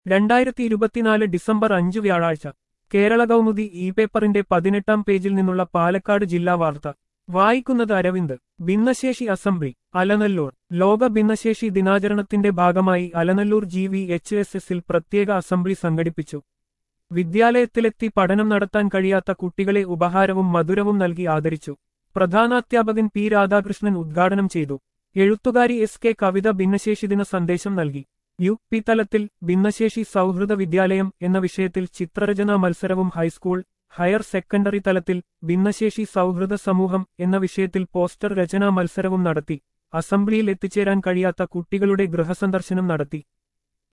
രണ്ടായിരത്തി ഇരുപത്തിനാല് ഡിസംബർ അഞ്ച് വ്യാഴാഴ്ച കേരള കൗമുദി ഇ പേപ്പറിന്റെ പതിനെട്ടാം പേജിൽ നിന്നുള്ള പാലക്കാട് ജില്ലാ വാർത്ത വായിക്കുന്നത് അരവിന്ദ് ഭിന്നശേഷി അസംബ്ലി അലനല്ലൂർ ലോക ഭിന്നശേഷി ദിനാചരണത്തിന്റെ ഭാഗമായി Alanallur G V H S എസിൽ പ്രത്യേക അസംബ്ലി സംഘടിപ്പിച്ചു വിദ്യാലയത്തിലെത്തി പഠനം നടത്താൻ കഴിയാത്ത കുട്ടികളെ ഉപഹാരവും മധുരവും നൽകി ആദരിച്ചു പ്രധാനാധ്യാപകൻ പി രാധാകൃഷ്ണൻ ഉദ്ഘാടനം ചെയ്തു എഴുത്തുകാരി എസ് കെ കവിത ഭിന്നശേഷി ദിന സന്ദേശം നൽകി യു പി തലത്തിൽ ഭിന്നശേഷി സൗഹൃദ വിദ്യാലയം എന്ന വിഷയത്തിൽ ചിത്രരചനാ മത്സരവും ഹൈസ്കൂൾ ഹയർ സെക്കൻഡറി തലത്തിൽ ഭിന്നശേഷി സൗഹൃദ സമൂഹം എന്ന വിഷയത്തിൽ പോസ്റ്റർ രചനാ മത്സരവും നടത്തി അസംബ്ലിയിൽ എത്തിച്ചേരാൻ കഴിയാത്ത കുട്ടികളുടെ ഗൃഹസന്ദർശനം നടത്തി